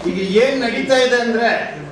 ಈಗ ಏನ್ ನಡೀತಾ ಇದೆ ಅಂದ್ರೆ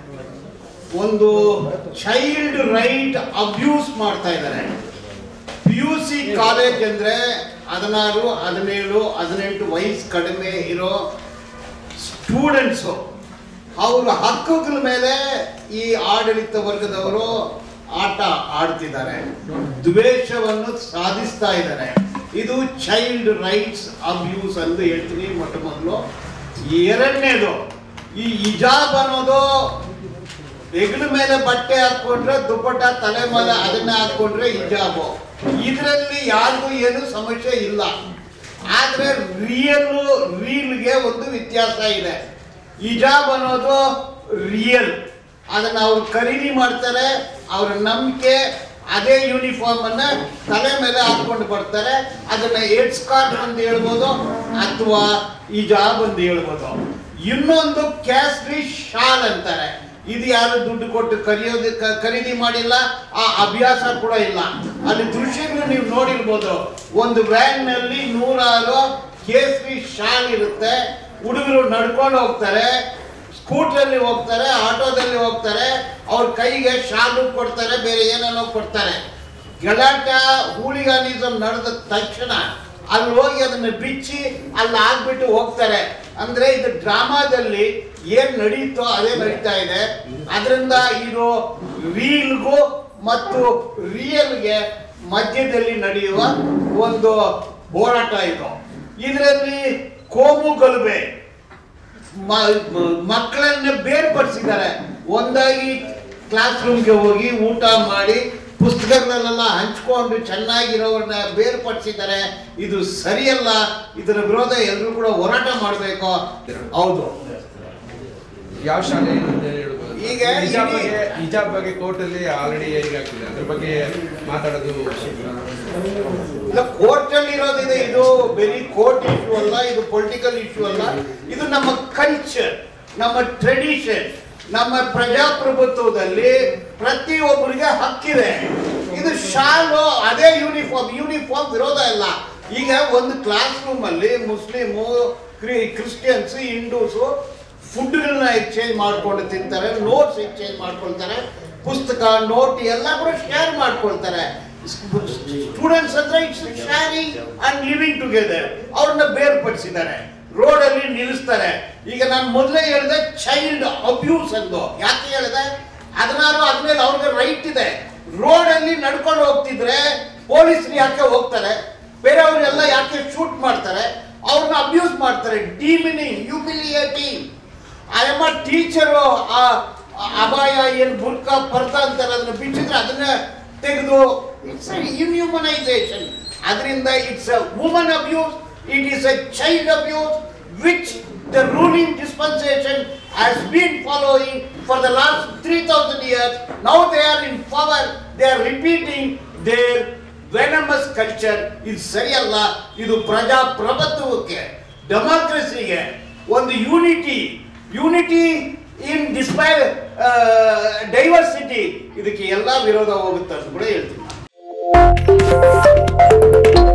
ಒಂದು ಚೈಲ್ಡ್ ರೈಟ್ ಅಬ್ಯೂಸ್ ಮಾಡ್ತಾ ಇದ್ದಾರೆ ಪಿ ಯು ಸಿ ಕಾಲೇಜ್ ಅಂದ್ರೆ ಹದಿನಾರು ಹದಿನೇಳು ಹದಿನೆಂಟು ವಯಸ್ಸು ಕಡಿಮೆ ಇರೋ ಸ್ಟೂಡೆಂಟ್ಸು ಅವ್ರ ಹಕ್ಕುಗಳ ಮೇಲೆ ಈ ಆಡಳಿತ ವರ್ಗದವರು ಆಟ ಆಡ್ತಿದ್ದಾರೆ ದ್ವೇಷವನ್ನು ಸಾಧಿಸ್ತಾ ಇದ್ದಾರೆ ಇದು ಚೈಲ್ಡ್ ರೈಟ್ಸ್ ಅಬ್ಯೂಸ್ ಅಂತ ಹೇಳ್ತೀನಿ ಮೊಟ್ಟ ಮೊದಲು ಎರಡನೇದು ಈ ಇಜಾಬ್ ಅನ್ನೋದು ಹೆಗಲ ಮೇಲೆ ಬಟ್ಟೆ ಹಾಕೊಂಡ್ರೆ ದುಪ್ಪಟ್ಟ ತಲೆ ಮೇಲೆ ಅದನ್ನ ಹಾಕೊಂಡ್ರೆ ಹಿಜಾಬು ಇದರಲ್ಲಿ ಯಾರಿಗೂ ಏನು ಸಮಸ್ಯೆ ಇಲ್ಲ ಆದ್ರೆ ರಿಯಲ್ ರೀಲ್ಗೆ ಒಂದು ವ್ಯತ್ಯಾಸ ಇದೆ ಹಿಜಾಬ್ ಅನ್ನೋದು ರಿಯಲ್ ಅದನ್ನ ಅವ್ರು ಖರೀದಿ ಮಾಡ್ತಾರೆ ಅವ್ರ ನಂಬಿಕೆ ಅದೇ ಯೂನಿಫಾರ್ಮ್ ಅನ್ನ ತಲೆ ಮೇಲೆ ಹಾಕೊಂಡು ಬರ್ತಾರೆ ಅದನ್ನ ಹೆಡ್ ಸ್ಕಾರ್ಟ್ ಅಂತ ಹೇಳ್ಬೋದು ಅಥವಾ ಹಿಜಾಬ್ ಅಂತ ಹೇಳ್ಬೋದು ಇನ್ನೊಂದು ಕ್ಯಾಸ್ಟ್ರಿ ಶಾಲ್ ಅಂತಾರೆ ಇದು ಯಾರು ದುಡ್ಡು ಕೊಟ್ಟು ಕರೆಯೋದು ಕ- ಖರೀದಿ ಮಾಡಿಲ್ಲ ಆ ಅಭ್ಯಾಸ ಕೂಡ ಇಲ್ಲ ಅಲ್ಲಿ ದೃಶ್ಯಗಳು ನೀವು ನೋಡಿರ್ಬೋದು ಒಂದು ವ್ಯಾನ್ ನಲ್ಲಿ ನೂರಾರು ಕೇಸರಿ ಶಾಲ್ ಇರುತ್ತೆ ಹುಡುಗರು ನಡ್ಕೊಂಡು ಹೋಗ್ತಾರೆ ಸ್ಕೂಟ್ರಲ್ಲಿ ಹೋಗ್ತಾರೆ ಆಟೋದಲ್ಲಿ ಹೋಗ್ತಾರೆ ಅವ್ರ ಕೈಗೆ ಶಾಲು ಕೊಡ್ತಾರೆ ಬೇರೆ ಏನೇನೋ ಕೊಡ್ತಾರೆ ಗಲಾಟ ಹೂಳಿಗಾನಿಸಮ್ ನಡೆದ ತಕ್ಷಣ ಅಲ್ಲಿ ಹೋಗಿ ಅದನ್ನ ಬಿಚ್ಚಿ ಅಲ್ಲಿ ಆಗ್ಬಿಟ್ಟು ಹೋಗ್ತಾರೆ ಅಂದ್ರೆ ಇದು ಡ್ರಾಮಾದಲ್ಲಿ ಏನ್ ನಡೀತೋ ಅದೇ ನಡೀತಾ ಇದೆ ಅದರಿಂದ ಇದು ರೀಲ್ಗೂ ಮತ್ತು ರಿಯಲ್ಗೆ ಮಧ್ಯದಲ್ಲಿ ನಡೆಯುವ ಒಂದು ಹೋರಾಟ ಇದು ಇದರಲ್ಲಿ ಕೋಮು ಗಲಭೆ ಮ- ಮ- ಮಕ್ಕಳನ್ನ ಬೇರ್ಪಡಿಸಿದ್ದಾರೆ ಒಂದಾಗಿ ಕ್ಲಾಸ್ ರೂಮ್ಗೆ ಹೋಗಿ ಊಟ ಮಾಡಿ ಪುಸ್ತಕಗಳನ್ನೆಲ್ಲ ಹಂಚ್ಕೊಂಡು ಚೆನ್ನಾಗಿರೋರನ್ನ ಬೇರ್ಪಡಿಸಿದ್ದಾರೆ ಇದು ಸರಿಯಲ್ಲ ಇದರ ವಿರೋಧ ಎಲ್ಲರೂ ಕೂಡ ಹೋರಾಟ ಮಾಡಬೇಕು ಹೌದು ಯಾವ ಶಾಲೆ ಅಂತ ಹೇಳ್ಬೋದು ಈಗ ಹಿಜಾಬ್ ಇಡೀ- ಬಗ್ಗೆ ಹಿಜಾಬ್ ಬಗ್ಗೆ ಕೋರ್ಟ್ ಅಲ್ಲಿ ಆಲ್ರೆಡಿ ಈಗಾಗ್ತಿದೆ ಅದ್ರ ಬಗ್ಗೆ ಮಾತಾಡೋದು ಇಲ್ಲ ಕೋರ್ಟ್ ಅಲ್ಲಿ ಇರೋದಿದೆ ಇದು ಬರೀ ಕೋರ್ಟ್ ಇಶ್ಯೂ ಅಲ್ಲ ಇದು ಪೊಲಿಟಿಕಲ್ ಇಶ್ಯೂ ಅಲ್ಲ ಇದು ನಮ್ಮ ಕಲ್ಚರ್ ನಮ್ಮ ಟ್ರೆಡಿಷನ್ ನಮ್ಮ ಪ್ರಜಾಪ್ರಭುತ್ವದಲ್ಲಿ ಪ್ರತಿಯೊಬ್ಬರಿಗೆ ಹಕ್ಕಿದೆ ಇದು ಶಾಲು ಅದೇ ಯೂನಿಫಾರ್ಮ್ ಯೂನಿಫಾರ್ಮ್ ವಿರೋಧ ಇಲ್ಲ ಈಗ ಒಂದು ಕ್ಲಾಸ್ ರೂಮ್ ಅಲ್ಲಿ ಮುಸ್ಲಿಮು ಕ್ರಿ ಕ್ರಿಸ್ಟಿಯನ್ಸ್ ಹಿಂದೂಸು ಫುಡ್ಗಳನ್ನ ಎಕ್ಸ್ಚೇಂಜ್ ಮಾಡ್ಕೊಂಡು ತಿಂತಾರೆ ನೋಟ್ಸ್ ಎಕ್ಸ್ಚೇಂಜ್ ಮಾಡ್ಕೊಳ್ತಾರೆ ಪುಸ್ತಕ ನೋಟ್ ಎಲ್ಲ ಕೂಡ ಶೇರ್ ಮಾಡ್ಕೊಳ್ತಾರೆ ಸ್ಟೂಡೆಂಟ್ಸ್ ಅಂದ್ರೆ it's sharing and living together ಅವ್ರನ್ನ ಬೇರ್ಪಡಿಸಿದ್ದಾರೆ ರೋಡ್ ಅಲ್ಲಿ ನಿಲ್ಲಿಸ್ತಾರೆ ಈಗ ನಾನು ಮೊದಲೇ ಹೇಳಿದೆ ಚೈಲ್ಡ್ ಅಬ್ಯೂಸ್ ಅಂದು ಯಾಕೆ ಹೇಳಿದೆ ಹದಿನಾರು ಆದ್ಮೇಲೆ ಅವ್ರಿಗೆ ರೈಟ್ ಇದೆ ರೋಡ್ ಅಲ್ಲಿ ನಡ್ಕೊಂಡು ಹೋಗ್ತಿದ್ರೆ ಪೊಲೀಸ್ರು ಯಾಕೆ ಹೋಗ್ತಾರೆ ಬೇರೆಯವರೆಲ್ಲ ಯಾಕೆ ಶೂಟ್ ಮಾಡ್ತಾರೆ ಅವ್ರನ್ನ ಅಬ್ಯೂಸ್ ಮಾಡ್ತಾರೆ ಡಿಮಿನಿಂಗ್ ಹ್ಯೂಮಿಲಿಯೇಟಿಂಗ್ ಆಯಮ್ಮ ಟೀಚರು ಆ ಆ ಅಪಾಯ ಏನು ಬುರ್ಕ ಪರ್ದ ಅಂತಾರೆ ಅದನ್ನ ಬಿಚ್ಚಿದ್ರೆ ಅದನ್ನ ತೆಗೆದು ಇಟ್ಸ್ ಇನ್ಹ್ಯೂಮನೈಸೇಷನ್ ಅದರಿಂದ it's a woman abuse it is a child abuse which the ruling dispensation has been following for the last three thousand years now they are in power they are repeating their venomous culture ಇದು ಸರಿಯಲ್ಲ ಇದು ಪ್ರಜಾಪ್ರಭುತ್ವಕ್ಕೆ ಡೆಮಾಕ್ರಸಿಗೆ ಒಂದು unity unity in despair diversity ಇದಕ್ಕೆ ಎಲ್ಲ ವಿರೋಧ ಹೋಗುತ್ತೆ ಅಂತ ಕೂಡ ಹೇಳ್ತೀನಿ ನಾನು.